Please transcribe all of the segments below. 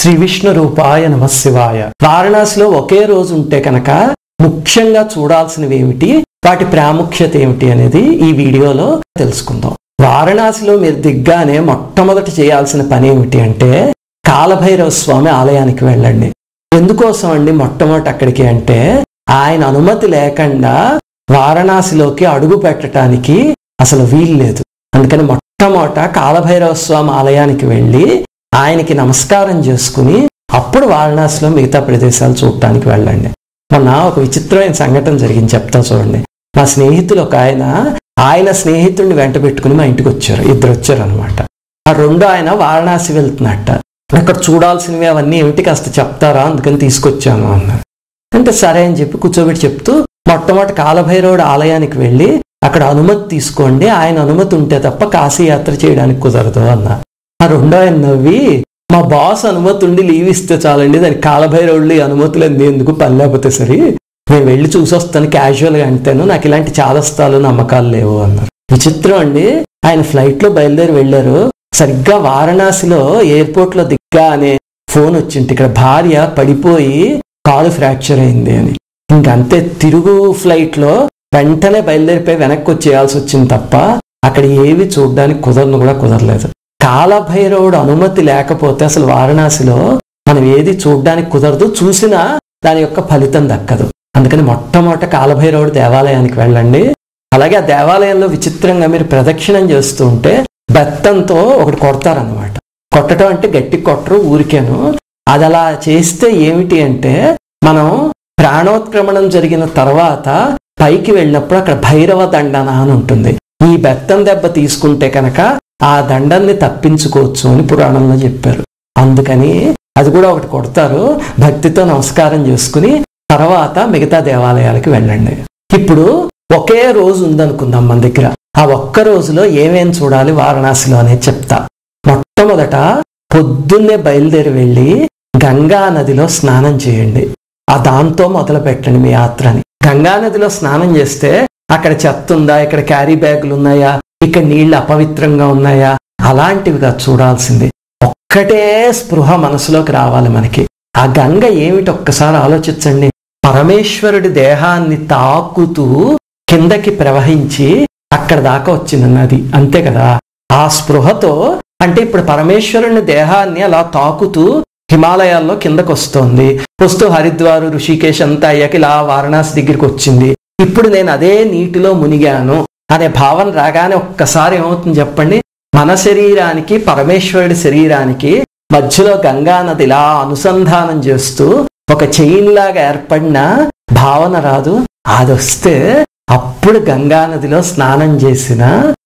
శ్రీ విష్ణు రూపాయ నమ శివాయ వారణాసిలో ఒకే రోజు ఉంటే కనుక ముఖ్యంగా చూడాల్సినవి ఏమిటి వాటి ప్రాముఖ్యత ఏమిటి అనేది ఈ వీడియోలో తెలుసుకుందాం వారణాసిలో మీరు దిగ్గానే మొట్టమొదట చేయాల్సిన పని ఏమిటి అంటే కాలభైరవ స్వామి ఆలయానికి వెళ్ళండి ఎందుకోసం అండి మొట్టమొదటి అక్కడికి అంటే ఆయన అనుమతి లేకుండా వారణాసిలోకి అడుగు పెట్టడానికి అసలు వీలు లేదు అందుకని మొట్టమొదట కాలభైరవ స్వామి ఆలయానికి వెళ్ళి ఆయనకి నమస్కారం చేసుకుని అప్పుడు వారణాసిలో మిగతా ప్రదేశాలు చూడటానికి వెళ్ళండి మొన్న ఒక విచిత్రమైన సంఘటన జరిగింది చెప్తా చూడండి మా స్నేహితులు ఒక ఆయన ఆయన స్నేహితుడిని వెంట పెట్టుకుని మా ఇంటికి వచ్చారు ఇద్దరు వచ్చారు అనమాట ఆ రెండు ఆయన వారణాసి వెళ్తున్నట్ట అక్కడ చూడాల్సినవి అవన్నీ ఏమిటి కాస్త చెప్తారా అందుకని తీసుకొచ్చాను అన్నారు అంటే సరే అని చెప్పి కూర్చోబెట్టి చెప్తూ మొట్టమొదటి కాలభైరవుడు ఆలయానికి వెళ్ళి అక్కడ అనుమతి తీసుకోండి ఆయన అనుమతి ఉంటే తప్ప కాశీ యాత్ర చేయడానికి కుదరదు అన్న ఆ రెండో ఆయన నవ్వి మా బాస్ అనుమతి ఉండి లీవ్ ఇస్తే చాలండి దానికి కాలభైరవుళ్ళు ఈ అనుమతులు అన్నీ ఎందుకు పని లేకపోతే సరే నేను వెళ్ళి చూసొస్తాను క్యాజువల్గా అంటాను నాకు ఇలాంటి చాదస్తాలు నమ్మకాలు లేవు అన్నారు విచిత్రం అండి ఆయన ఫ్లైట్ లో బయలుదేరి వెళ్ళారు సరిగ్గా వారణాసిలో ఎయిర్పోర్ట్ లో దిగ్గానే ఫోన్ వచ్చింది ఇక్కడ భార్య పడిపోయి కాలు ఫ్రాక్చర్ అయింది అని ఇంకంతే తిరుగు ఫ్లైట్ లో వెంటనే బయలుదేరిపోయి వెనక్కి వచ్చేయాల్సి వచ్చింది తప్ప అక్కడ ఏవి చూడడానికి కుదరను కూడా కుదరలేదు కాలభైరవుడు అనుమతి లేకపోతే అసలు వారణాసిలో మనం ఏది చూడడానికి కుదరదు చూసినా దాని యొక్క ఫలితం దక్కదు అందుకని మొట్టమొదట కాలభైరవుడు దేవాలయానికి వెళ్ళండి అలాగే ఆ దేవాలయంలో విచిత్రంగా మీరు ప్రదక్షిణం చేస్తూ ఉంటే బెత్తంతో ఒకటి కొడతారనమాట కొట్టడం అంటే గట్టి కొట్టరు ఊరికేను అది అలా చేస్తే ఏమిటి అంటే మనం ప్రాణోత్క్రమణం జరిగిన తర్వాత పైకి వెళ్ళినప్పుడు అక్కడ భైరవ దండన అని ఉంటుంది ఈ బెత్తం దెబ్బ తీసుకుంటే కనుక ఆ దండాన్ని తప్పించుకోవచ్చు అని పురాణంలో చెప్పారు అందుకని అది కూడా ఒకటి కొడతారు భక్తితో నమస్కారం చేసుకుని తర్వాత మిగతా దేవాలయాలకి వెళ్ళండి ఇప్పుడు ఒకే రోజు ఉందనుకుందాం మన దగ్గర ఆ ఒక్క రోజులో ఏమేం చూడాలి వారణాసిలో అనేది చెప్తా మొట్టమొదట పొద్దున్నే బయలుదేరి వెళ్ళి గంగా నదిలో స్నానం చేయండి ఆ దాంతో మొదలు పెట్టండి మీ యాత్రని గంగా నదిలో స్నానం చేస్తే అక్కడ చెత్త ఉందా ఇక్కడ క్యారీ బ్యాగులు ఉన్నాయా ఇక్కడ నీళ్లు అపవిత్రంగా ఉన్నాయా అలాంటివిగా చూడాల్సింది ఒక్కటే స్పృహ మనసులోకి రావాలి మనకి ఆ గంగ ఏమిటి ఒక్కసారి ఆలోచించండి పరమేశ్వరుడి దేహాన్ని తాకుతూ కిందకి ప్రవహించి అక్కడ దాకా వచ్చింది నది అంతే కదా ఆ స్పృహతో అంటే ఇప్పుడు పరమేశ్వరుని దేహాన్ని అలా తాకుతూ హిమాలయాల్లో కిందకు వస్తోంది వస్తూ హరిద్వారు ఋషికేశ్ అంతా అయ్యాక ఇలా వారణాసి దగ్గరికి వచ్చింది ఇప్పుడు నేను అదే నీటిలో మునిగాను అనే భావన రాగానే ఒక్కసారి ఏమవుతుంది చెప్పండి మన శరీరానికి పరమేశ్వరుడి శరీరానికి మధ్యలో గంగా నది ఇలా అనుసంధానం చేస్తూ ఒక చైన్ లాగా ఏర్పడిన భావన రాదు అది వస్తే అప్పుడు గంగా నదిలో స్నానం చేసిన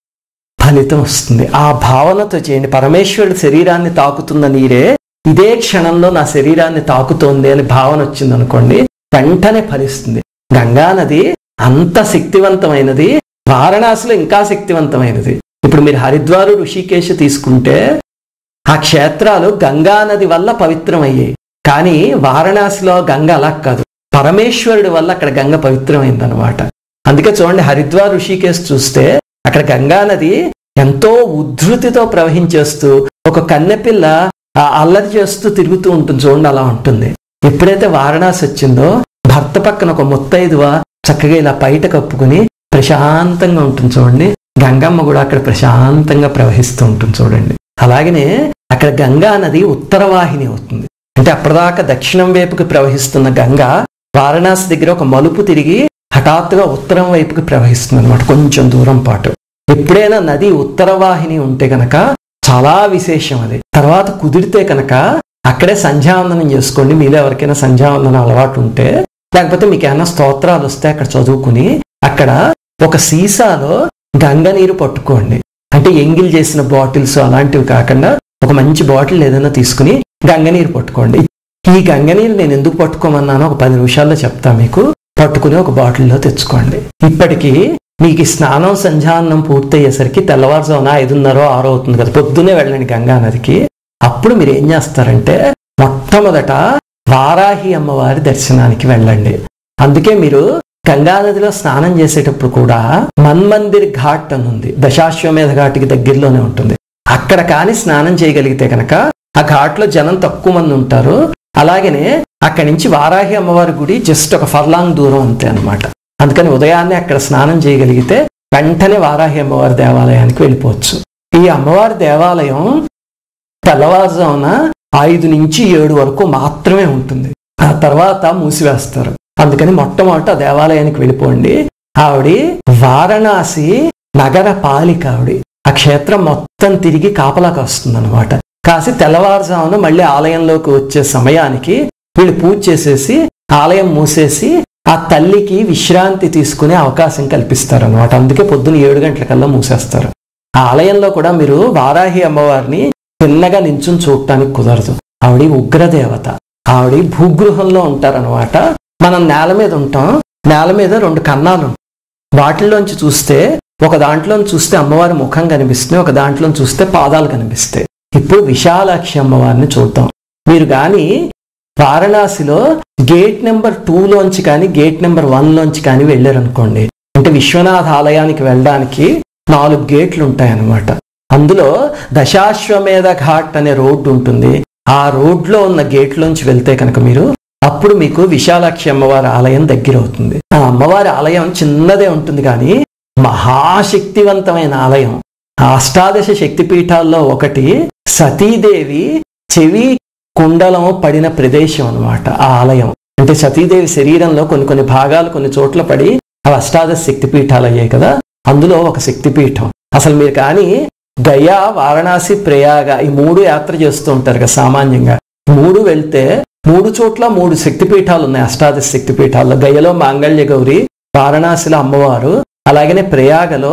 ఫలితం వస్తుంది ఆ భావనతో చేయండి పరమేశ్వరుడి శరీరాన్ని తాకుతున్న నీరే ఇదే క్షణంలో నా శరీరాన్ని తాకుతోంది అని భావన వచ్చింది అనుకోండి వెంటనే ఫలిస్తుంది గంగా నది అంత శక్తివంతమైనది వారణాసిలో ఇంకా శక్తివంతమైనది ఇప్పుడు మీరు హరిద్వారు ఋషికేశ్ తీసుకుంటే ఆ క్షేత్రాలు గంగా నది వల్ల పవిత్రమయ్యాయి కానీ వారణాసిలో గంగ అలా కాదు పరమేశ్వరుడి వల్ల అక్కడ గంగ పవిత్రమైందనమాట అందుకే చూడండి హరిద్వార్ ఋషికేశ్ చూస్తే అక్కడ గంగా నది ఎంతో ఉద్ధృతితో ప్రవహించేస్తూ ఒక కన్నెపిల్ల ఆ అల్లరి చేస్తూ తిరుగుతూ ఉంటుంది చూడండి అలా ఉంటుంది ఎప్పుడైతే వారణాసి వచ్చిందో భర్త పక్కన ఒక ముత్తైదువ చక్కగా ఇలా బయట కప్పుకుని ప్రశాంతంగా ఉంటుంది చూడండి గంగమ్మ కూడా అక్కడ ప్రశాంతంగా ప్రవహిస్తూ ఉంటుంది చూడండి అలాగనే అక్కడ గంగా నది ఉత్తరవాహిని అవుతుంది అంటే అప్పటిదాకా దక్షిణం వైపుకి ప్రవహిస్తున్న గంగ వారణాసి దగ్గర ఒక మలుపు తిరిగి హఠాత్తుగా ఉత్తరం వైపుకి ప్రవహిస్తుంది అనమాట కొంచెం దూరం పాటు ఎప్పుడైనా నది ఉత్తరవాహిని ఉంటే కనుక చాలా విశేషం అది తర్వాత కుదిరితే కనుక అక్కడే సంధ్యావందనం చేసుకోండి మీలో ఎవరికైనా సంధ్యావందనం అలవాటు ఉంటే లేకపోతే మీకు ఏమైనా స్తోత్రాలు వస్తే అక్కడ చదువుకుని అక్కడ ఒక సీసాలో గంగ నీరు పట్టుకోండి అంటే ఎంగిల్ చేసిన బాటిల్స్ అలాంటివి కాకుండా ఒక మంచి బాటిల్ ఏదైనా తీసుకుని గంగ నీరు పట్టుకోండి ఈ గంగ నీరు నేను ఎందుకు పట్టుకోమన్నానో ఒక పది నిమిషాల్లో చెప్తా మీకు పట్టుకుని ఒక బాటిల్లో తెచ్చుకోండి ఇప్పటికీ మీకు ఈ స్నానం సంధ్యానం పూర్తయ్యేసరికి తెల్లవారుజామున ఐదున్నర ఆరో అవుతుంది కదా పొద్దునే వెళ్ళండి గంగా నదికి అప్పుడు మీరు ఏం చేస్తారంటే మొట్టమొదట వారాహి అమ్మవారి దర్శనానికి వెళ్ళండి అందుకే మీరు గంగా నదిలో స్నానం చేసేటప్పుడు కూడా మన్మందిర్ ఘాట్ అని ఉంది దశాశ్వమేధ ఘాట్కి దగ్గరలోనే ఉంటుంది అక్కడ కానీ స్నానం చేయగలిగితే కనుక ఆ ఘాట్లో జనం తక్కువ మంది ఉంటారు అలాగనే అక్కడి నుంచి వారాహి అమ్మవారి గుడి జస్ట్ ఒక ఫర్లాంగ్ దూరం అంతే అన్నమాట అందుకని ఉదయాన్నే అక్కడ స్నానం చేయగలిగితే వెంటనే వారాహి అమ్మవారి దేవాలయానికి వెళ్ళిపోవచ్చు ఈ అమ్మవారి దేవాలయం తెల్లవారుజామున ఐదు నుంచి ఏడు వరకు మాత్రమే ఉంటుంది ఆ తర్వాత మూసివేస్తారు అందుకని మొట్టమొదట ఆ దేవాలయానికి వెళ్ళిపోండి ఆవిడ వారణాసి నగర పాలిక ఆవిడ ఆ క్షేత్రం మొత్తం తిరిగి కాపలాకి వస్తుంది అనమాట కాసి తెల్లవారుజామున మళ్ళీ ఆలయంలోకి వచ్చే సమయానికి వీళ్ళు పూజ చేసేసి ఆలయం మూసేసి ఆ తల్లికి విశ్రాంతి తీసుకునే అవకాశం కల్పిస్తారు అనమాట అందుకే పొద్దున్న ఏడు గంటలకల్లా మూసేస్తారు ఆ ఆలయంలో కూడా మీరు వారాహి అమ్మవారిని చిన్నగా నించుని చూడటానికి కుదరదు ఆవిడ ఉగ్రదేవత ఆవిడ భూగృహంలో ఉంటారనమాట మనం నేల మీద ఉంటాం నేల మీద రెండు కన్నాలు ఉంటాయి. వాటిల్లోంచి చూస్తే ఒక దాంట్లో చూస్తే అమ్మవారి ముఖం కనిపిస్తుంది ఒక దాంట్లో చూస్తే పాదాలు కనిపిస్తాయి ఇప్పుడు విశాలాక్షి అమ్మవారిని చూద్దాం మీరు కానీ వారణాసిలో గేట్ నెంబర్ టూలోంచి కానీ గేట్ నెంబర్ వన్లోంచి కానీ వెళ్ళారనుకోండి అంటే విశ్వనాథ ఆలయానికి వెళ్ళడానికి నాలుగు గేట్లు ఉంటాయన్నమాట అందులో దశాశ్వమేధ ఘాట్ అనే రోడ్డు ఉంటుంది ఆ రోడ్లో ఉన్న గేట్లోంచి వెళ్తే కనుక మీరు అప్పుడు మీకు విశాలాక్షి అమ్మవారి ఆలయం దగ్గర అవుతుంది ఆ అమ్మవారి ఆలయం చిన్నదే ఉంటుంది కానీ మహాశక్తివంతమైన ఆలయం ఆ అష్టాదశ శక్తిపీఠాల్లో ఒకటి సతీదేవి చెవి కుండలం పడిన ప్రదేశం అన్నమాట ఆ ఆలయం అంటే సతీదేవి శరీరంలో కొన్ని కొన్ని భాగాలు కొన్ని చోట్ల పడి అవి అష్టాదశ శక్తిపీఠాలు అయ్యాయి కదా అందులో ఒక శక్తిపీఠం అసలు మీరు కానీ గయా వారణాసి ప్రయాగ ఈ మూడు యాత్ర చేస్తూ ఉంటారు కదా సామాన్యంగా మూడు వెళ్తే మూడు చోట్ల మూడు శక్తిపీఠాలు ఉన్నాయి అష్టాదశ శక్తిపీఠాల్లో గయలో మాంగళ్య గౌరి వారణాసిలో అమ్మవారు అలాగనే ప్రయాగలో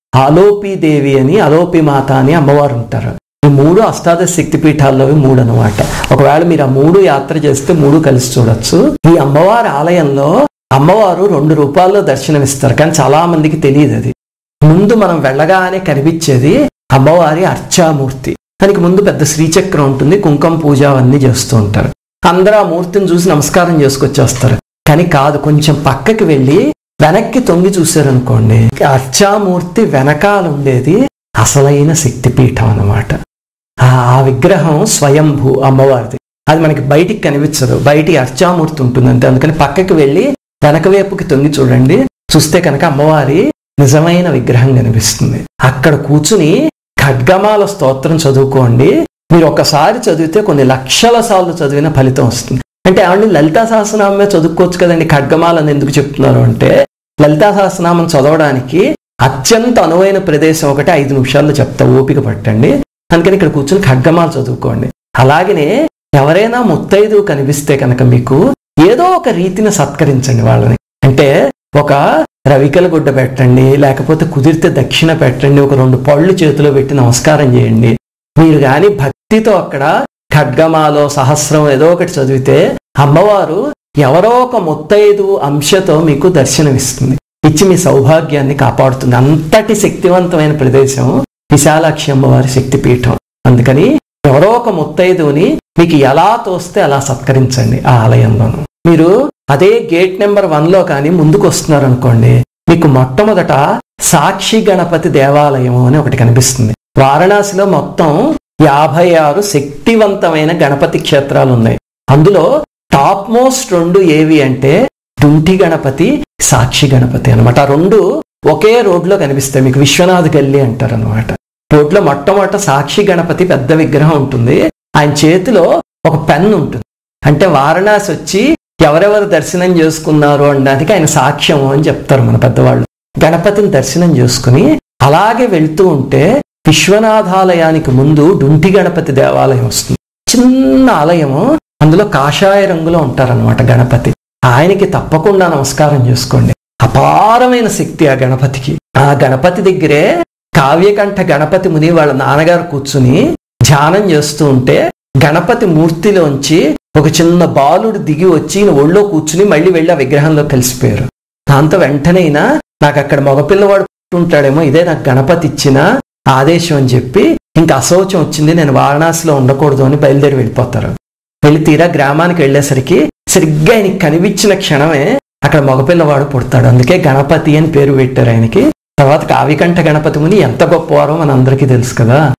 ఆలోపి అని అలోపి మాత అని అమ్మవారు ఉంటారు ఈ మూడు అష్టాదశ శక్తిపీఠాల్లో మూడు అనమాట ఒకవేళ మీరు ఆ మూడు యాత్ర చేస్తే మూడు కలిసి చూడొచ్చు ఈ అమ్మవారి ఆలయంలో అమ్మవారు రెండు రూపాల్లో దర్శనమిస్తారు కానీ చాలా మందికి తెలియదు అది ముందు మనం వెళ్ళగానే కనిపించేది అమ్మవారి అర్చామూర్తి దానికి ముందు పెద్ద శ్రీచక్రం ఉంటుంది కుంకుమ పూజ అవన్నీ చేస్తూ ఉంటారు అందరూ ఆ మూర్తిని చూసి నమస్కారం చేసుకొచ్చేస్తారు కానీ కాదు కొంచెం పక్కకి వెళ్ళి వెనక్కి తొంగి చూశారనుకోండి అర్చామూర్తి వెనకాల ఉండేది అసలైన శక్తిపీఠం అన్నమాట ఆ ఆ విగ్రహం స్వయంభూ అమ్మవారిది అది మనకి బయటికి కనిపించదు బయటి అర్చామూర్తి ఉంటుంది అంతే అందుకని పక్కకి వెళ్ళి వెనక వైపుకి తొంగి చూడండి చూస్తే కనుక అమ్మవారి నిజమైన విగ్రహం కనిపిస్తుంది అక్కడ కూర్చుని ఖడ్గమాల స్తోత్రం చదువుకోండి మీరు ఒకసారి చదివితే కొన్ని లక్షల సార్లు చదివిన ఫలితం వస్తుంది అంటే ఆవిడ లలితా సహస్రనామే చదువుకోవచ్చు కదండి ఖడ్గమాలని ఎందుకు చెప్తున్నారు అంటే లలితా సహస్రనామం చదవడానికి అత్యంత అనువైన ప్రదేశం ఒకటి ఐదు నిమిషాల్లో చెప్తా ఓపిక పట్టండి అందుకని ఇక్కడ కూర్చొని ఖడ్గమాలు చదువుకోండి అలాగనే ఎవరైనా ముత్తైదు కనిపిస్తే కనుక మీకు ఏదో ఒక రీతిని సత్కరించండి వాళ్ళని అంటే ఒక రవికల గుడ్డ పెట్టండి లేకపోతే కుదిరితే దక్షిణ పెట్టండి ఒక రెండు పళ్ళు చేతిలో పెట్టి నమస్కారం చేయండి మీరు కానీ భక్తితో అక్కడ ఖడ్గమాలో సహస్రం ఏదో ఒకటి చదివితే అమ్మవారు ఎవరో ఒక ముత్తైదు అంశతో మీకు దర్శనమిస్తుంది ఇచ్చి మీ సౌభాగ్యాన్ని కాపాడుతుంది అంతటి శక్తివంతమైన ప్రదేశం విశాలాక్షి అమ్మవారి శక్తిపీఠం అందుకని ఎవరో ఒక ముత్తైదుని మీకు ఎలా తోస్తే అలా సత్కరించండి ఆ ఆలయంలోను మీరు అదే గేట్ నెంబర్ వన్ లో కానీ ముందుకు వస్తున్నారు అనుకోండి మీకు మొట్టమొదట సాక్షి గణపతి దేవాలయం అని ఒకటి కనిపిస్తుంది వారణాసిలో మొత్తం యాభై ఆరు శక్తివంతమైన గణపతి క్షేత్రాలు ఉన్నాయి అందులో టాప్ మోస్ట్ రెండు ఏవి అంటే డుంటి గణపతి సాక్షి గణపతి అనమాట ఆ రెండు ఒకే రోడ్లో కనిపిస్తాయి మీకు విశ్వనాథ్ గల్లి అంటారు అనమాట రోడ్లో మొట్టమొదట సాక్షి గణపతి పెద్ద విగ్రహం ఉంటుంది ఆయన చేతిలో ఒక పెన్ ఉంటుంది అంటే వారణాసి వచ్చి ఎవరెవరు దర్శనం చేసుకున్నారు అనడానికి ఆయన సాక్ష్యము అని చెప్తారు మన పెద్దవాళ్ళు గణపతిని దర్శనం చేసుకుని అలాగే వెళ్తూ ఉంటే విశ్వనాథాలయానికి ముందు డుంటి గణపతి దేవాలయం వస్తుంది చిన్న ఆలయము అందులో కాషాయ రంగులో ఉంటారనమాట గణపతి ఆయనకి తప్పకుండా నమస్కారం చేసుకోండి అపారమైన శక్తి ఆ గణపతికి ఆ గణపతి దగ్గరే కావ్యకంఠ గణపతి ముని వాళ్ళ నాన్నగారు కూర్చుని ధ్యానం చేస్తూ ఉంటే గణపతి మూర్తిలోంచి ఒక చిన్న బాలుడు దిగి వచ్చి ఈయన ఒళ్ళో కూర్చుని మళ్ళీ వెళ్ళి ఆ విగ్రహంలో కలిసిపోయారు దాంతో వెంటనైనా నాకు అక్కడ మగపిల్లవాడు ఉంటాడేమో ఇదే నాకు గణపతి ఇచ్చిన ఆదేశం అని చెప్పి ఇంకా అశౌచం వచ్చింది నేను వారణాసిలో ఉండకూడదు అని బయలుదేరి వెళ్ళిపోతారు వెళ్ళి తీరా గ్రామానికి వెళ్ళేసరికి సరిగ్గా ఆయనకి కనిపించిన క్షణమే అక్కడ మగపిల్లవాడు పుడతాడు అందుకే గణపతి అని పేరు పెట్టారు ఆయనకి తర్వాత కావికంఠ గణపతి ముని ఎంత గొప్పవారో మన అందరికీ తెలుసు కదా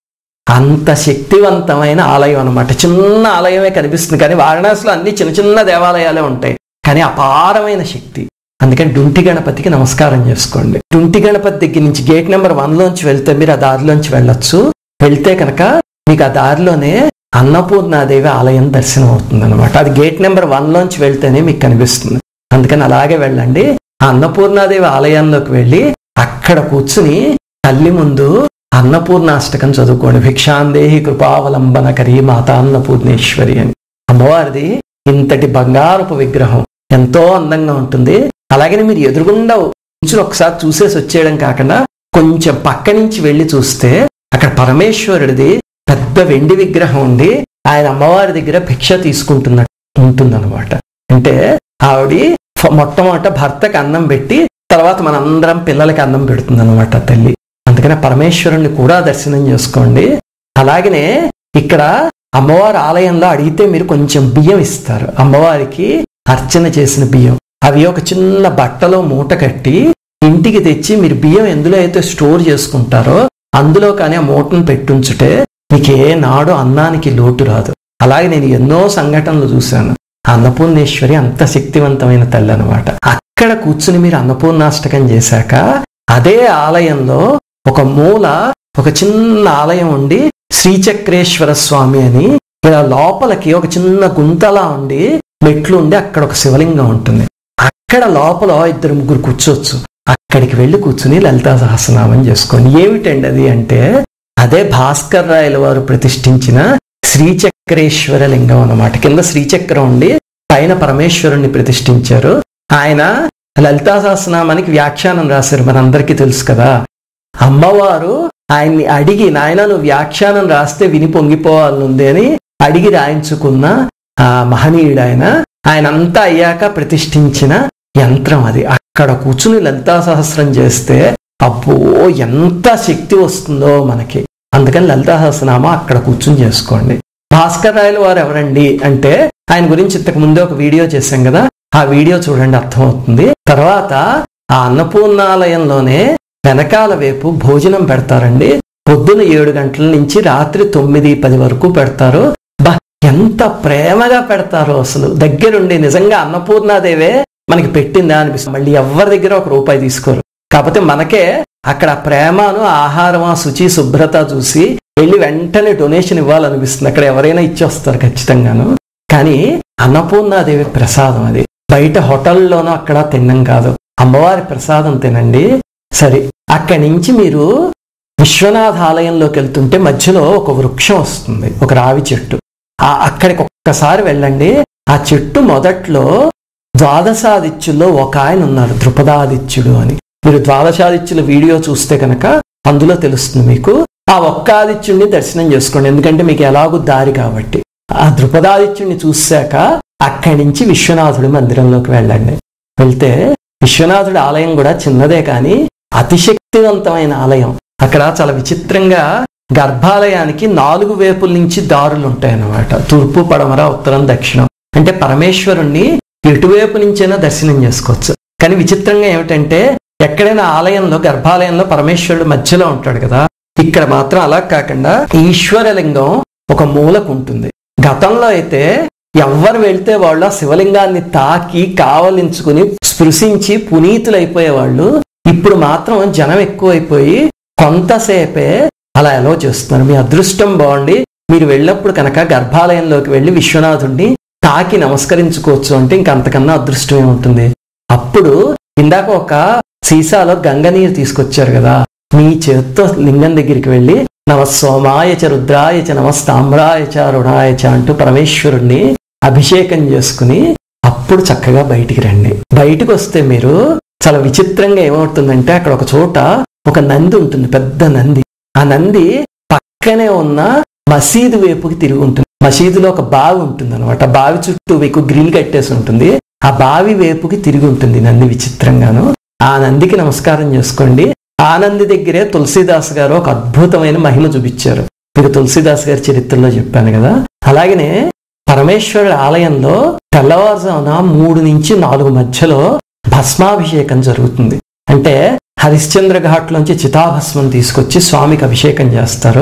అంత శక్తివంతమైన ఆలయం అన్నమాట చిన్న ఆలయమే కనిపిస్తుంది కానీ వారణాసిలో అన్ని చిన్న చిన్న దేవాలయాలే ఉంటాయి కానీ అపారమైన శక్తి అందుకని డుంటి గణపతికి నమస్కారం చేసుకోండి డుంటి గణపతి దగ్గర నుంచి గేట్ నెంబర్ వన్ లోంచి వెళ్తే మీరు ఆ దారిలోంచి వెళ్ళొచ్చు వెళ్తే కనుక మీకు ఆ దారిలోనే అన్నపూర్ణాదేవి ఆలయం దర్శనం అవుతుంది అనమాట అది గేట్ నెంబర్ వన్ లోంచి వెళ్తేనే మీకు కనిపిస్తుంది అందుకని అలాగే వెళ్ళండి ఆ అన్నపూర్ణాదేవి ఆలయంలోకి వెళ్ళి అక్కడ కూర్చుని తల్లి ముందు అన్నపూర్ణాష్టకం చదువుకోండి భిక్షాందేహి కృపావలంబన కరీ మాత అన్నపూర్ణేశ్వరి అని అమ్మవారిది ఇంతటి బంగారపు విగ్రహం ఎంతో అందంగా ఉంటుంది అలాగని మీరు ఎదురుగుండా కూర్చుని ఒకసారి చూసేసి వచ్చేయడం కాకుండా కొంచెం పక్క నుంచి వెళ్ళి చూస్తే అక్కడ పరమేశ్వరుడిది పెద్ద వెండి విగ్రహం ఉంది ఆయన అమ్మవారి దగ్గర భిక్ష తీసుకుంటున్నట్టు ఉంటుందన్నమాట అంటే ఆవిడ ఫ- మొట్టమొదట భర్తకి అన్నం పెట్టి తర్వాత మనందరం పిల్లలకి అన్నం పెడుతుంది అనమాట తల్లి అందుకనే పరమేశ్వరుణ్ణి కూడా దర్శనం చేసుకోండి అలాగనే ఇక్కడ అమ్మవారి ఆలయంలో అడిగితే మీరు కొంచెం బియ్యం ఇస్తారు అమ్మవారికి అర్చన చేసిన బియ్యం అవి ఒక చిన్న బట్టలో మూట కట్టి ఇంటికి తెచ్చి మీరు బియ్యం ఎందులో అయితే స్టోర్ చేసుకుంటారో అందులో కానీ ఆ మూటను పెట్టుంచుటే మీకు ఏ నాడు అన్నానికి లోటు రాదు అలాగే నేను ఎన్నో సంఘటనలు చూశాను ఆ అన్నపూర్ణేశ్వరి అంత శక్తివంతమైన తల్లి అనమాట అక్కడ కూర్చుని మీరు అన్నపూర్ణాష్టకం చేశాక అదే ఆలయంలో ఒక మూల ఒక చిన్న ఆలయం ఉండి శ్రీచక్రేశ్వర స్వామి అని ఇలా లోపలికి ఒక చిన్న గుంతలా ఉండి మెట్లు ఉండి అక్కడ ఒక శివలింగం ఉంటుంది అక్కడ లోపల ఇద్దరు ముగ్గురు కూర్చోవచ్చు అక్కడికి వెళ్ళి కూర్చుని లలితా సహస్రనామం చేసుకోండి ఏమిటండి అది అంటే అదే భాస్కర్ రాయల వారు ప్రతిష్ఠించిన శ్రీచక్రేశ్వర లింగం అన్నమాట కింద శ్రీచక్రం ఉండి పైన పరమేశ్వరుణ్ణి ప్రతిష్ఠించారు ఆయన లలితా సహస్రనామానికి వ్యాఖ్యానం రాశారు మనందరికీ తెలుసు కదా అమ్మవారు ఆయన్ని అడిగి నాయన నువ్వు వ్యాఖ్యానం రాస్తే విని పొంగిపోవాలనుంది అని అడిగి రాయించుకున్న ఆ మహనీయుడు ఆయన ఆయన అంతా అయ్యాక ప్రతిష్ఠించిన యంత్రం అది అక్కడ కూర్చుని లలితా సహస్రం చేస్తే అబ్బో ఎంత శక్తి వస్తుందో మనకి అందుకని లలితా సహస్రనామం అక్కడ కూర్చుని చేసుకోండి భాస్కర్ రాయలు వారు ఎవరండి అంటే ఆయన గురించి ఇంతకు ముందే ఒక వీడియో చేశాం కదా ఆ వీడియో చూడండి అర్థమవుతుంది తర్వాత ఆ అన్నపూర్ణాలయంలోనే వెనకాల వైపు భోజనం పెడతారండి పొద్దున ఏడు గంటల నుంచి రాత్రి తొమ్మిది పది వరకు పెడతారు బా ఎంత ప్రేమగా పెడతారో అసలు దగ్గరుండి నిజంగా అన్నపూర్ణాదేవే మనకి పెట్టిందా అనిపిస్తుంది మళ్ళీ ఎవరి దగ్గర ఒక రూపాయి తీసుకోరు కాకపోతే మనకే అక్కడ ప్రేమను ఆహారం ఆ శుచి శుభ్రత చూసి వెళ్ళి వెంటనే డొనేషన్ ఇవ్వాలనిపిస్తుంది అక్కడ ఎవరైనా ఇచ్చేస్తారు ఖచ్చితంగాను కానీ అన్నపూర్ణాదేవి ప్రసాదం అది బయట హోటల్లోనూ అక్కడ తినడం కాదు అమ్మవారి ప్రసాదం తినండి సరే అక్కడి నుంచి మీరు విశ్వనాథ ఆలయంలోకి వెళ్తుంటే మధ్యలో ఒక వృక్షం వస్తుంది ఒక రావి చెట్టు ఆ అక్కడికి ఒక్కసారి వెళ్ళండి ఆ చెట్టు మొదట్లో ద్వాదశాదిత్యుల్లో ఒక ఆయన ఉన్నారు ద్రుపదాదిత్యుడు అని మీరు ద్వాదశాదిత్యుల వీడియో చూస్తే కనుక అందులో తెలుస్తుంది మీకు ఆ ఒక్క ఆదిత్యుడిని దర్శనం చేసుకోండి ఎందుకంటే మీకు ఎలాగూ దారి కాబట్టి ఆ ద్రుపదాదిత్యుడిని చూశాక అక్కడి నుంచి విశ్వనాథుడి మందిరంలోకి వెళ్ళండి వెళ్తే విశ్వనాథుడి ఆలయం కూడా చిన్నదే కానీ అతిశక్తివంతమైన ఆలయం అక్కడ చాలా విచిత్రంగా గర్భాలయానికి నాలుగు వైపుల నుంచి దారులు ఉంటాయన్నమాట తూర్పు పడమర ఉత్తరం దక్షిణం అంటే పరమేశ్వరుణ్ణి ఎటువైపు నుంచైనా దర్శనం చేసుకోవచ్చు కానీ విచిత్రంగా ఏమిటంటే ఎక్కడైనా ఆలయంలో గర్భాలయంలో పరమేశ్వరుడు మధ్యలో ఉంటాడు కదా ఇక్కడ మాత్రం అలా కాకుండా ఈశ్వరలింగం ఒక మూలకు ఉంటుంది గతంలో అయితే ఎవరు వెళ్తే వాళ్ళు ఆ శివలింగాన్ని తాకి కావలించుకుని స్పృశించి పునీతులైపోయేవాళ్ళు ఇప్పుడు మాత్రం జనం ఎక్కువైపోయి కొంతసేపే అలా ఎలా చేస్తున్నారు మీ అదృష్టం బాగుండి మీరు వెళ్ళినప్పుడు కనుక గర్భాలయంలోకి వెళ్ళి విశ్వనాథుడిని తాకి నమస్కరించుకోవచ్చు అంటే ఇంక అంతకన్నా అదృష్టం ఏముంటుంది అప్పుడు ఇందాక ఒక సీసాలో గంగ నీరు తీసుకొచ్చారు కదా మీ చేత్తో లింగం దగ్గరికి వెళ్ళి నమ సోమాయ చ రుద్రాయ చ నమస్తామ్రాయ చ రుణాయ చ అంటూ పరమేశ్వరుణ్ణి అభిషేకం చేసుకుని అప్పుడు చక్కగా బయటికి రండి బయటకు వస్తే మీరు చాలా విచిత్రంగా ఏమవుతుందంటే అక్కడ ఒక చోట ఒక నంది ఉంటుంది పెద్ద నంది ఆ నంది పక్కనే ఉన్న మసీదు వైపుకి తిరిగి ఉంటుంది మసీదులో ఒక బావి ఉంటుంది అనమాట బావి చుట్టూ మీకు గ్రిల్ కట్టేసి ఉంటుంది ఆ బావి వైపుకి తిరిగి ఉంటుంది నంది విచిత్రంగాను ఆ నందికి నమస్కారం చేసుకోండి ఆ నంది దగ్గరే తులసీదాస్ గారు ఒక అద్భుతమైన మహిమ చూపించారు మీకు తులసీదాస్ గారి చరిత్రలో చెప్పాను కదా అలాగనే పరమేశ్వరుడి ఆలయంలో తెల్లవారుజామున మూడు నుంచి నాలుగు మధ్యలో భస్మాభిషేకం జరుగుతుంది అంటే హరిశ్చంద్ర ఘాట్లోంచి చితాభస్మం తీసుకొచ్చి స్వామికి అభిషేకం చేస్తారు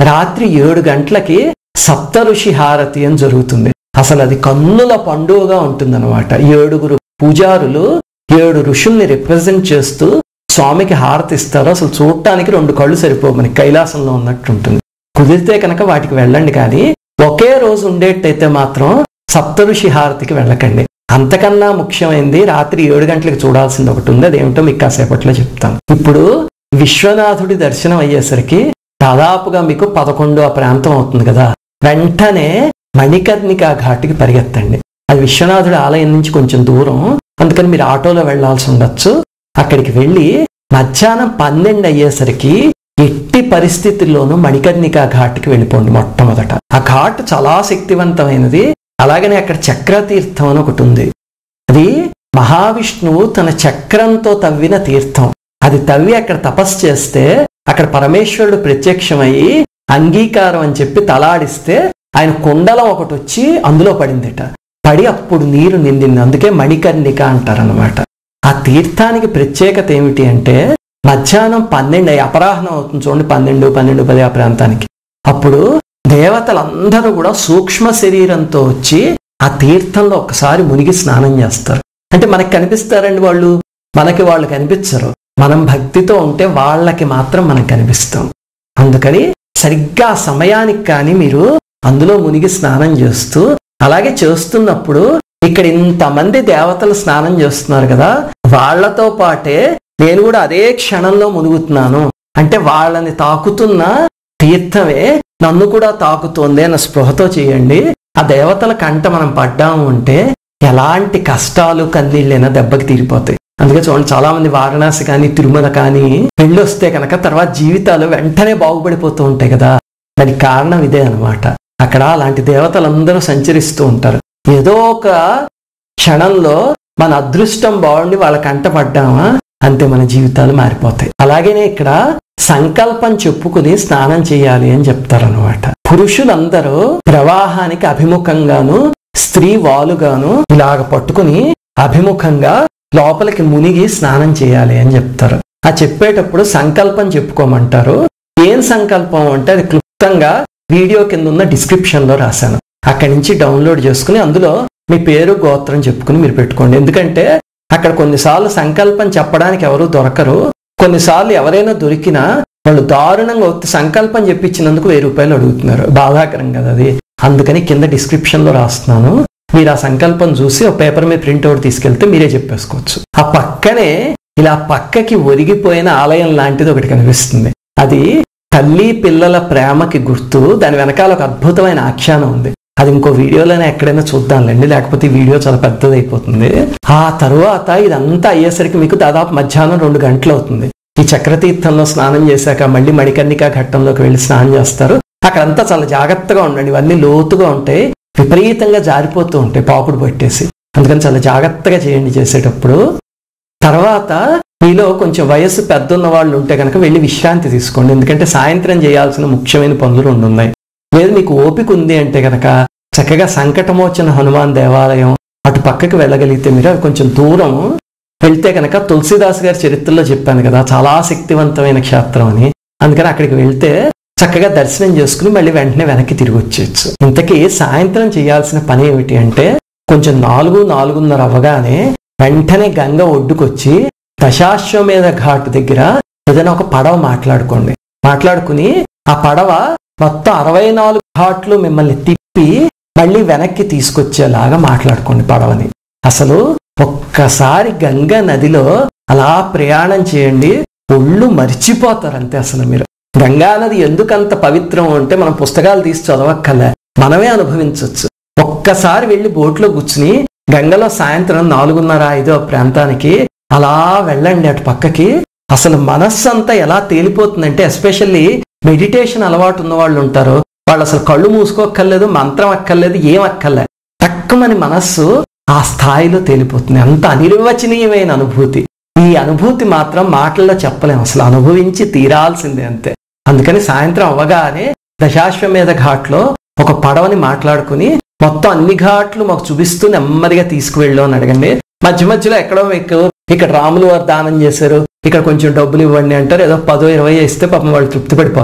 రాత్రి ఏడు గంటలకి సప్త ఋషి హారతి అని జరుగుతుంది అసలు అది కన్నుల పండుగగా ఉంటుందన్నమాట ఏడుగురు పూజారులు ఏడు ఋషుల్ని రిప్రజెంట్ చేస్తూ స్వామికి హారతి ఇస్తారు అసలు చూడటానికి రెండు కళ్ళు సరిపోవు మనకి కైలాసంలో ఉన్నట్టు ఉంటుంది కుదిరితే కనుక వాటికి వెళ్ళండి కానీ ఒకే రోజు ఉండేట్టయితే మాత్రం సప్తఋషి హారతికి వెళ్ళకండి అంతకన్నా ముఖ్యమైనది రాత్రి ఏడు గంటలకు చూడాల్సింది ఒకటి ఉంది అదేమిటో మీకు కాసేపట్లో చెప్తాను ఇప్పుడు విశ్వనాథుడి దర్శనం అయ్యేసరికి దాదాపుగా మీకు పదకొండు ఆ ప్రాంతం అవుతుంది కదా వెంటనే మణికర్ణిక ఘాటికి పరిగెత్తండి అది విశ్వనాథుడి ఆలయం నుంచి కొంచెం దూరం అందుకని మీరు ఆటోలో వెళ్లాల్సి ఉండొచ్చు అక్కడికి వెళ్ళి మధ్యాహ్నం పన్నెండు అయ్యేసరికి ఎట్టి పరిస్థితుల్లోనూ మణికర్ణిక ఘాట్కి వెళ్ళిపోండి మొట్టమొదట ఆ ఘాట్ చాలా శక్తివంతమైనది అలాగనే అక్కడ చక్రతీర్థం అని ఒకటి ఉంది అది మహావిష్ణువు తన చక్రంతో తవ్విన తీర్థం అది తవ్వి అక్కడ తపస్సు చేస్తే అక్కడ పరమేశ్వరుడు ప్రత్యక్షమయ్యి అంగీకారం అని చెప్పి తలాడిస్తే ఆయన కుండలం ఒకటి వచ్చి అందులో పడిందిట పడి అప్పుడు నీరు నిండింది అందుకే మణికర్ణిక అంటారనమాట ఆ తీర్థానికి ప్రత్యేకత ఏమిటి అంటే మధ్యాహ్నం పన్నెండు అయ్యి అపరాహ్నం అవుతుంది చూడండి పన్నెండు పన్నెండు పది ఆ ప్రాంతానికి అప్పుడు దేవతలందరూ కూడా సూక్ష్మ శరీరంతో వచ్చి ఆ తీర్థంలో ఒకసారి మునిగి స్నానం చేస్తారు అంటే మనకి కనిపిస్తారండి వాళ్ళు మనకి వాళ్ళు కనిపించరు మనం భక్తితో ఉంటే వాళ్ళకి మాత్రం మనం కనిపిస్తాం అందుకని సరిగ్గా ఆ సమయానికి కానీ మీరు అందులో మునిగి స్నానం చేస్తూ అలాగే చేస్తున్నప్పుడు ఇక్కడ ఇంతమంది దేవతలు స్నానం చేస్తున్నారు కదా వాళ్లతో పాటే నేను కూడా అదే క్షణంలో మునుగుతున్నాను అంటే వాళ్ళని తాకుతున్న తీర్థమే నన్ను కూడా తాకుతోంది అన్న స్పృహతో చేయండి ఆ దేవతల కంట మనం పడ్డాము అంటే ఎలాంటి కష్టాలు కన్నీళ్ళైనా దెబ్బకి తీరిపోతాయి అందుకే చూడండి చాలా మంది వారణాసి కానీ తిరుమల కానీ వెళ్ళొస్తే కనుక తర్వాత జీవితాలు వెంటనే బాగుపడిపోతూ ఉంటాయి కదా దానికి కారణం ఇదే అన్నమాట అక్కడ అలాంటి దేవతలందరూ సంచరిస్తూ ఉంటారు ఏదో ఒక క్షణంలో మన అదృష్టం బాగుండి వాళ్ళ కంట పడ్డామా అంతే మన జీవితాలు మారిపోతాయి అలాగనే ఇక్కడ సంకల్పం చెప్పుకుని స్నానం చేయాలి అని చెప్తారనమాట పురుషులందరూ ప్రవాహానికి అభిముఖంగాను స్త్రీ వాలుగాను ఇలాగ పట్టుకుని అభిముఖంగా లోపలికి మునిగి స్నానం చేయాలి అని చెప్తారు ఆ చెప్పేటప్పుడు సంకల్పం చెప్పుకోమంటారు ఏం సంకల్పం అంటే అది క్లుప్తంగా వీడియో కింద ఉన్న డిస్క్రిప్షన్ లో రాశాను అక్కడి నుంచి డౌన్లోడ్ చేసుకుని అందులో మీ పేరు గోత్రం చెప్పుకుని మీరు పెట్టుకోండి ఎందుకంటే అక్కడ కొన్నిసార్లు సంకల్పం చెప్పడానికి ఎవరు దొరకరు కొన్నిసార్లు ఎవరైనా దొరికినా వాళ్ళు దారుణంగా ఒత్తి సంకల్పం చెప్పించినందుకు వెయ్యి రూపాయలు అడుగుతున్నారు బాధాకరం కదా అది అందుకని కింద డిస్క్రిప్షన్ లో రాస్తున్నాను మీరు ఆ సంకల్పం చూసి ఒక పేపర్ మీద ప్రింట్అవుట్ తీసుకెళ్తే మీరే చెప్పేసుకోవచ్చు ఆ పక్కనే ఇలా పక్కకి ఒరిగిపోయిన ఆలయం లాంటిది ఒకటి కనిపిస్తుంది అది తల్లి పిల్లల ప్రేమకి గుర్తు దాని వెనకాల ఒక అద్భుతమైన ఆఖ్యానం ఉంది అది ఇంకో వీడియోలోనే ఎక్కడైనా చూద్దాంలేండి లేకపోతే ఈ వీడియో చాలా పెద్దది అయిపోతుంది ఆ తరువాత ఇదంతా అయ్యేసరికి మీకు దాదాపు మధ్యాహ్నం రెండు గంటలు అవుతుంది ఈ చక్రతీర్థంలో స్నానం చేశాక మళ్ళీ మణికర్ణిక ఘట్టంలోకి వెళ్ళి స్నానం చేస్తారు అక్కడంతా చాలా జాగ్రత్తగా ఉండండి ఇవన్నీ లోతుగా ఉంటాయి విపరీతంగా జారిపోతూ ఉంటాయి పాపుడు పట్టేసి అందుకని చాలా జాగ్రత్తగా చేయండి చేసేటప్పుడు తర్వాత మీలో కొంచెం వయస్సు పెద్ద ఉన్న వాళ్ళు ఉంటే కనుక వెళ్ళి విశ్రాంతి తీసుకోండి ఎందుకంటే సాయంత్రం చేయాల్సిన ముఖ్యమైన పనులు రెండు ఉన్నాయి లేదు మీకు ఓపిక ఉంది అంటే కనుక చక్కగా సంకటమోచన హనుమాన్ దేవాలయం అటు పక్కకి వెళ్ళగలిగితే మీరు అది కొంచెం దూరం వెళ్తే కనుక తులసిదాస్ గారి చరిత్రలో చెప్పాను కదా చాలా శక్తివంతమైన క్షేత్రం అని అందుకని అక్కడికి వెళ్తే చక్కగా దర్శనం చేసుకుని మళ్ళీ వెంటనే వెనక్కి తిరిగి వచ్చేయచ్చు ఇంతకీ సాయంత్రం చేయాల్సిన పని ఏమిటి అంటే కొంచెం నాలుగు నాలుగున్నర అవ్వగానే వెంటనే గంగ ఒడ్డుకొచ్చి దశాశ్వమేధ ఘాట్ దగ్గర ఏదైనా ఒక పడవ మాట్లాడుకోండి మాట్లాడుకుని ఆ పడవ మొత్తం అరవై నాలుగు ఘాట్లు మిమ్మల్ని తిప్పి మళ్ళీ వెనక్కి తీసుకొచ్చేలాగా మాట్లాడుకోండి పడవని అసలు ఒక్కసారి గంగా నదిలో అలా ప్రయాణం చేయండి ఒళ్ళు మర్చిపోతారు అంతే అసలు మీరు గంగా నది ఎందుకంత పవిత్రం అంటే మనం పుస్తకాలు తీసి చదవక్కలే మనమే అనుభవించవచ్చు ఒక్కసారి వెళ్ళి బోట్లో కూర్చుని గంగలో సాయంత్రం నాలుగున్నర ఐదో ప్రాంతానికి అలా వెళ్ళండి అటు పక్కకి అసలు మనస్సు అంతా ఎలా తేలిపోతుందంటే ఎస్పెషల్లీ మెడిటేషన్ అలవాటు ఉన్న వాళ్ళు ఉంటారు వాళ్ళు అసలు కళ్ళు మూసుకోక్కర్లేదు మంత్రం అక్కర్లేదు ఏం అక్కర్లే తక్కువని మనస్సు ఆ స్థాయిలో తేలిపోతుంది అంత అనిర్వచనీయమైన అనుభూతి ఈ అనుభూతి మాత్రం మాటల్లో చెప్పలేం అసలు అనుభవించి తీరాల్సిందే అంతే అందుకని సాయంత్రం అవ్వగానే దశాశ్వమేధ ఘాట్లో ఒక పడవని మాట్లాడుకుని మొత్తం అన్ని ఘాట్లు మాకు చూపిస్తూ నెమ్మదిగా తీసుకువెళ్ళు అని అడగండి మధ్య మధ్యలో ఎక్కడో మీకు ఇక్కడ రాములు వారు దానం చేశారు ఇక్కడ కొంచెం డబ్బులు ఇవ్వండి అంటారు ఏదో పదో ఇరవై ఇస్తే పాపం వాళ్ళు తృప్తి పడిపోతారు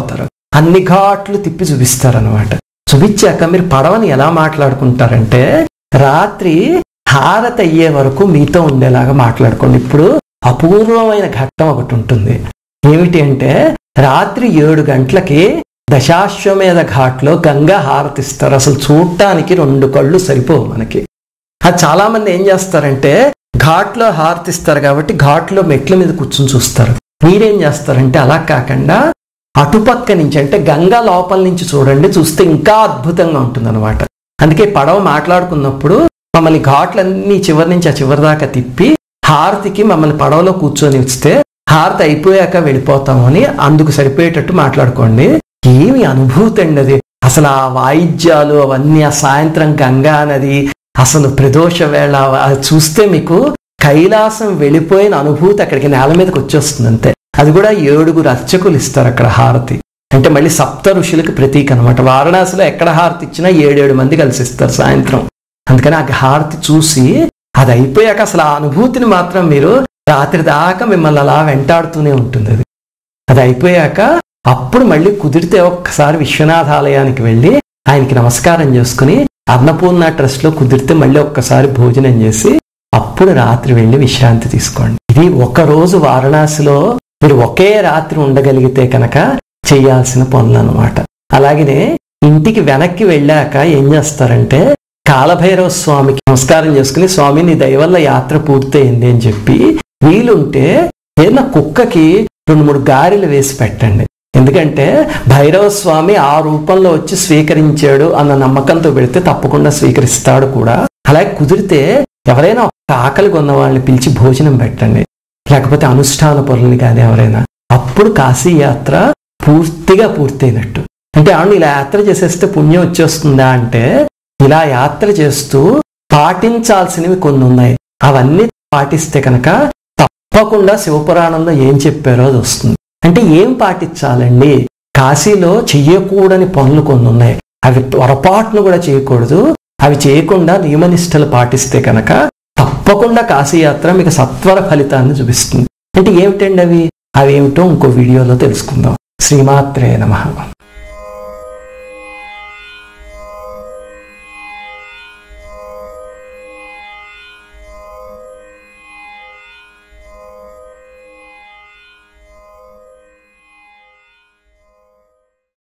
అన్ని ఘాట్లు తిప్పి చూపిస్తారనమాట చూపించాక మీరు పడవని ఎలా మాట్లాడుకుంటారంటే రాత్రి హారతి అయ్యే వరకు మీతో ఉండేలాగా మాట్లాడుకోండి ఇప్పుడు అపూర్వమైన ఘట్టం ఒకటి ఉంటుంది ఏమిటి అంటే రాత్రి ఏడు గంటలకి దశాశ్వమేధ ఘాట్లో గంగా హారతిస్తారు అసలు చూడటానికి రెండు కళ్ళు సరిపోవు మనకి అది చాలా మంది ఏం చేస్తారంటే ఘాట్లో హారతిస్తారు కాబట్టి ఘాట్లో మెట్ల మీద కూర్చుని చూస్తారు మీరేం చేస్తారంటే అలా కాకుండా అటుపక్క నుంచి అంటే గంగా లోపల నుంచి చూడండి చూస్తే ఇంకా అద్భుతంగా ఉంటుంది అనమాట అందుకే పడవ మాట్లాడుకున్నప్పుడు మమ్మల్ని ఘాట్లన్నీ చివరి నుంచి ఆ చివరి దాకా తిప్పి హారతికి మమ్మల్ని పడవలో కూర్చొని ఇస్తే హారతి అయిపోయాక వెళ్ళిపోతామని అందుకు సరిపోయేటట్టు మాట్లాడుకోండి ఏమి అనుభూతి అండి అది అసలు ఆ వాయిద్యాలు అవన్నీ ఆ సాయంత్రం గంగా నది అసలు ప్రదోష వేళ అది చూస్తే మీకు కైలాసం వెళ్ళిపోయిన అనుభూతి అక్కడికి నేల మీదకి వచ్చేస్తుంది అంతే అది కూడా ఏడుగురు అర్చకులు ఇస్తారు అక్కడ హారతి అంటే మళ్ళీ సప్త ఋషులకు ప్రతీక అనమాట వారణాసిలో ఎక్కడ హారతి ఇచ్చినా ఏడేడు మంది కలిసి ఇస్తారు సాయంత్రం అందుకని ఆ హారతి చూసి అది అయిపోయాక అసలు ఆ అనుభూతిని మాత్రం మీరు రాత్రి దాకా మిమ్మల్ని అలా వెంటాడుతూనే ఉంటుంది అది అది అయిపోయాక అప్పుడు మళ్ళీ కుదిరితే ఒక్కసారి విశ్వనాథ ఆలయానికి వెళ్ళి ఆయనకి నమస్కారం చేసుకుని అన్నపూర్ణ ట్రస్ట్ లో కుదిరితే మళ్ళీ ఒక్కసారి భోజనం చేసి అప్పుడు రాత్రి వెళ్ళి విశ్రాంతి తీసుకోండి ఇది ఒక రోజు వారణాసిలో మీరు ఒకే రాత్రి ఉండగలిగితే కనుక చేయాల్సిన పనులు అనమాట అలాగనే ఇంటికి వెనక్కి వెళ్ళాక ఏం చేస్తారంటే కాలభైరవ స్వామికి నమస్కారం చేసుకుని స్వామి నీ దయ వల్ల యాత్ర పూర్తయింది అని చెప్పి వీలుంటే ఏదైనా కుక్కకి రెండు మూడు గారెలు వేసి పెట్టండి ఎందుకంటే భైరవ స్వామి ఆ రూపంలో వచ్చి స్వీకరించాడు అన్న నమ్మకంతో పెడితే తప్పకుండా స్వీకరిస్తాడు కూడా అలాగే కుదిరితే ఎవరైనా ఒక ఆకలి కొన్న వాళ్ళని పిలిచి భోజనం పెట్టండి లేకపోతే అనుష్ఠాన పనులని కానీ ఎవరైనా అప్పుడు కాశీ యాత్ర పూర్తిగా పూర్తయినట్టు అంటే అవును ఇలా యాత్ర చేసేస్తే పుణ్యం వచ్చేస్తుందా అంటే ఇలా యాత్ర చేస్తూ పాటించాల్సినవి కొన్ని ఉన్నాయి అవన్నీ పాటిస్తే కనుక తప్పకుండా శివపురాణంలో ఏం చెప్పారో అది వస్తుంది అంటే ఏం పాటించాలండి కాశీలో చెయ్యకూడని పనులు కొన్ని ఉన్నాయి అవి పొరపాటును కూడా చేయకూడదు అవి చేయకుండా నియమనిష్టలు పాటిస్తే కనుక తప్పకుండా కాశీయాత్ర మీకు సత్వర ఫలితాన్ని చూపిస్తుంది అంటే ఏమిటండి అవి అవి ఏమిటో ఇంకో వీడియోలో తెలుసుకుందాం శ్రీమాత్రే నమ